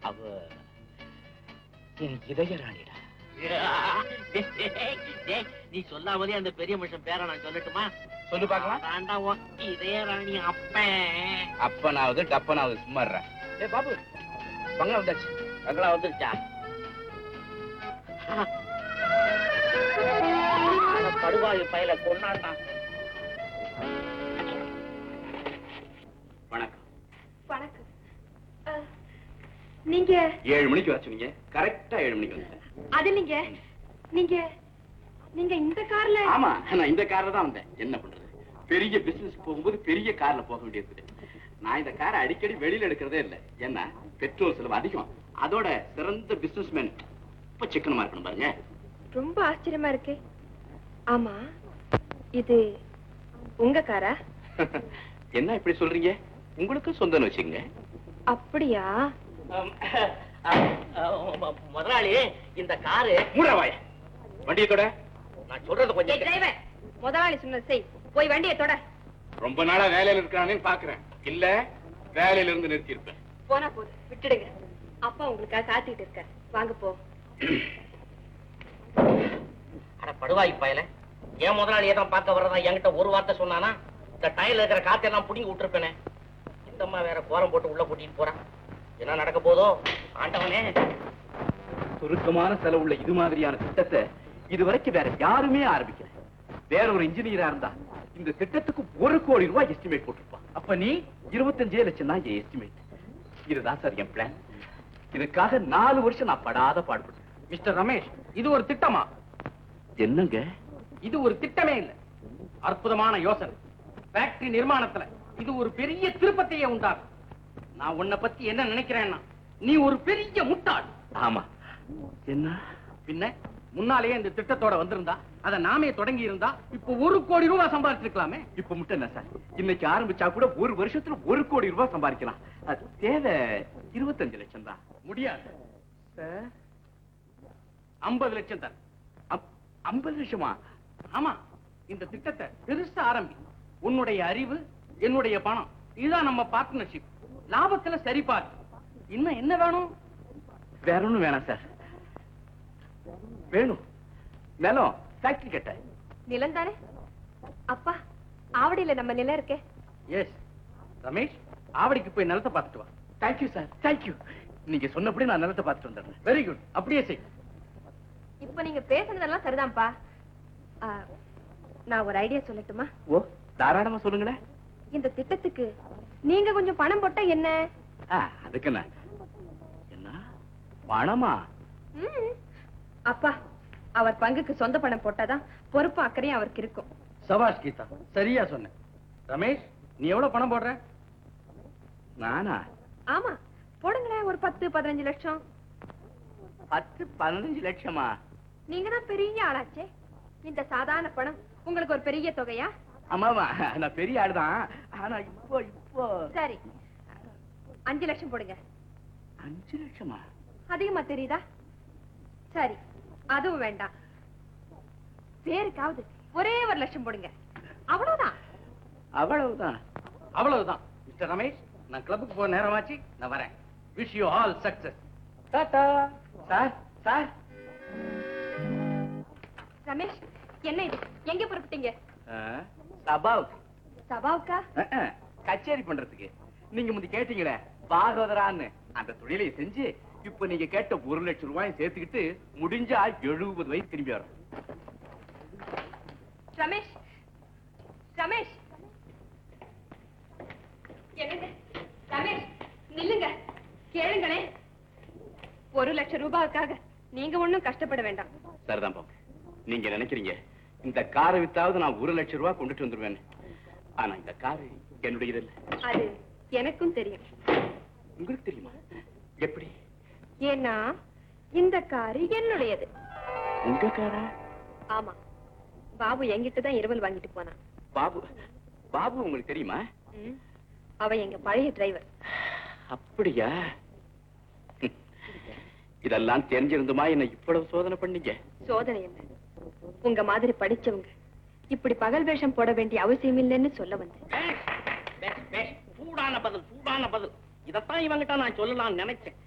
அவ என் இதய ராணிடா டேய், நீ சொல்லாமலே அந்த பெரிய மனுஷன் பேரை நான் சொல்லட்டுமா சொல்லு பார்க்கலாம் தாண்டா உன் இதய ராணி அப்பன் அப்பனாவது டப்பனாவது சும்மா இருடா. ஏய் பாபு பங்களா வந்தாச்சு அங்கெல்லாம் வந்துருச்சா அட படுவாயு பையல கொண்டாண்டான் வணக்கம் வணக்கம் அஹ், நீங்க ஏழு மணிக்கு வர சொன்னீங்க கரெக்டா ஏழு மணிக்கு வந்துட்டேன் அது நீங்க நீங்க நீங்க இந்த கார்ல ஆமா நான் இந்த கார்ல தான் வந்தேன் என்ன பண்றது பெரிய பிசினஸ் போகும்போது பெரிய கார்ல போக வேண்டியது நான் இந்த காரை அடிக்கடி வெளியில எடுக்கிறதே இல்லை ஏன்னா பெட்ரோல் செலவு அதிகம் அதோட சிறந்த பிசினஸ் மேன் இப்ப சிக்கனமா இருக்கணும் பாருங்க ரொம்ப ஆச்சரியமா இருக்கு ஆமா இது உங்க காரா என்ன இப்படி சொல்றீங்க உங்களுக்கு சொந்தம்னு வச்சுக்கங்க அப்படியா ஆம், ஆம், ஆம், முதலாளி இந்த காரு மூடவாய் வண்டியை தொட நான் சொல்றது கொஞ்சம் கே- டிரைவர் முதலாளி சொன்னது செய் போய் வண்டியை தொட ரொம்ப நாளா வேலையில இருக்கானேன்னு பாக்குறேன் இல்ல வேலையில இருந்து நிறுத்தி இருப்பேன் போனா போதும் விட்டுடுங்க அப்பா உங்களுக்காக காத்துக்கிட்டு இருக்காரு வாங்க போ அட படுவாய் பயல ஏன் முதலாளியை தான் பார்க்க வர்றதா என்கிட்ட ஒரு வார்த்தை சொன்னானா இந்த டயர்ல இருக்கிற காத்தெல்லாம் புடிங்கி விட்டுருப்பேனே இந்த அம்மா வேற கோரம் போட்டு உள்ள கூட்டிட்டு போறான் என்ன நடக்க போதோ ஆண்டவனே சுருக்கமான செலவுள்ள இது மாதிரியான திட்டத்தை இதுவரைக்கும் வேற யாருமே ஆரம்பிக்கல வேற ஒரு இன்ஜினியரா இருந்தா இந்த திட்டத்துக்கு ஒரு கோடி ரூபாய் எஸ்டிமேட் போட்டிருப்பான் அப்ப நீ இருபத்தஞ்சே லட்சம் தான் எஸ்டிமேட் இதுதான் சார் என் பிளான் இதுக்காக நாலு வருஷம் நான் படாத பாடுபட்டேன் மிஸ்டர் ரமேஷ் இது ஒரு திட்டமா என்னங்க இது ஒரு திட்டமே இல்ல அற்புதமான யோசனை ஃபேக்டரி நிர்மாணத்துல இது ஒரு பெரிய திருப்பத்தையே உண்டாகும் நான் உன்னை பத்தி என்ன நினைக்கிறேன்னா நீ ஒரு பெரிய முட்டாள் ஆமா என்ன பின்ன முன்னாலேயே இந்த திட்டத்தோட வந்திருந்தா அதை நாமே தொடங்கி இருந்தா இப்ப ஒரு கோடி ரூபாய் சம்பாதிச்சிருக்கலாமே இப்ப மட்டும் என்ன சார் இன்னைக்கு ஆரம்பிச்சா கூட ஒரு வருஷத்துல ஒரு கோடி ரூபாய் சம்பாதிக்கலாம் அது தேவை இருபத்தஞ்சு லட்சம் தான் முடியாது ஐம்பது லட்சம் தர ஐம்பது லட்சமா ஆமா இந்த திட்டத்தை பெருசா ஆரம்பி உன்னுடைய அறிவு என்னுடைய பணம் இதுதான் நம்ம பார்ட்னர்ஷிப் லாபத்துல சரிபார் இன்னும் என்ன வேணும் வேற ஒண்ணும் வேணாம் சார் வேணும் நிலம் ஃபேக்டரி கட்ட நிலம் தானே அப்பா ஆவடியில நம்ம நிலம் இருக்கே எஸ் ரமேஷ் ஆவடிக்கு போய் நிலத்தை பார்த்துட்டு வா தேங்க்யூ சார் தேங்க்யூ நீங்க சொன்னபடி நான் நிலத்தை பார்த்துட்டு வந்துடுறேன் வெரி குட் அப்படியே செய் இப்ப நீங்க பேசுனதெல்லாம் சரிதான்ப்பா ஆ, நான் ஒரு ஐடியா சொல்லட்டுமா ஓ தாராளமா சொல்லுங்களேன் இந்த திட்டத்துக்கு நீங்க கொஞ்சம் பணம் போட்டா என்ன ஆ, அதுக்கு என்ன என்ன பணமா ம். அப்பா அவர் பங்குக்கு சொந்த பணம் போட்டாதான் பொறுப்பு அக்கறையும் அவருக்கு இருக்கும் சபாஷ் கீதா சரியா சொன்ன ரமேஷ் நீ எவ்வளவு பணம் போடுற நானா ஆமா போடுங்களேன் ஒரு பத்து பதினஞ்சு லட்சம் பத்து பதினஞ்சு லட்சமா நீங்க தான் பெரிய ஆளாச்சே இந்த சாதாரண பணம் உங்களுக்கு ஒரு பெரிய தொகையா ஆமாமா நான் பெரிய ஆளுதான் ஆனா இப்போ இப்போ சரி அஞ்சு லட்சம் போடுங்க அஞ்சு லட்சமா அதிகமா தெரியுதா சரி அதுவும் வேண்டாம் பேருக்காவது ஒரே ஒரு லட்சம் போடுங்க அவ்வளவுதான் அவ்வளவுதான் அவ்வளவுதான் மிஸ்டர் ரமேஷ் நான் கிளப்புக்கு போக நேரமாச்சு நான் வரேன் wish you all success tata sir sir Ramesh என்ன இது எங்க புறப்பட்டீங்க சபாவுக்கு சபாவுக்கா அஹ், அஹ், கச்சேரி பண்றதுக்கு நீங்க முந்தி கேட்டீங்களே பாகவதரான்னு அந்த தொழிலை செஞ்சு இப்ப நீங்க கேட்ட ஒரு லட்சம் ரூபாய் சேர்த்துக்கிட்டு முடிஞ்சா எழுபது வயசு திரும்பி வரும் ரமேஷ் ரமேஷ் என்னங்க ரமேஷ் நில்லுங்க கேளுங்களேன் ஒரு லட்சம் ரூபாய்க்காக நீங்க ஒண்ணும் கஷ்டப்பட வேண்டாம் சரிதான் பாபு நீங்க நினைக்கிறீங்க இந்த காரை வித்தாவது நான் ஒரு லட்சம் ரூபாய் கொண்டுட்டு வந்துருவேன் ஆனா இந்த காரு என்னுடையது இல்ல அது எனக்கும் தெரியும் உங்களுக்கு தெரியுமா எப்படி ஏன்னா இந்த காரு என்னுடையது உங்க காரா ஆமா பாபு என்கிட்ட தான் இருவல் வாங்கிட்டு போனான் பாபு பாபு உங்களுக்கு தெரியுமா ம். அவன் எங்க பழைய டிரைவர் அப்படியா ஹம். இதெல்லாம் தெரிஞ்சிருந்துமா என்ன இவ்வளவு சோதனை பண்ணீங்க சோதனை என்ன உங்க மாதிரி படிச்சவங்க இப்படி பகல் வேஷம் போட வேண்டிய அவசியம் இல்லைன்னு சொல்ல வந்தேன் பேஷ், பேஷ், பேஷ். சூடான பதில் சூடான பதில் இதத்தான் இவங்கிட்ட நான் சொல்லலாம்னு நினைச்சேன்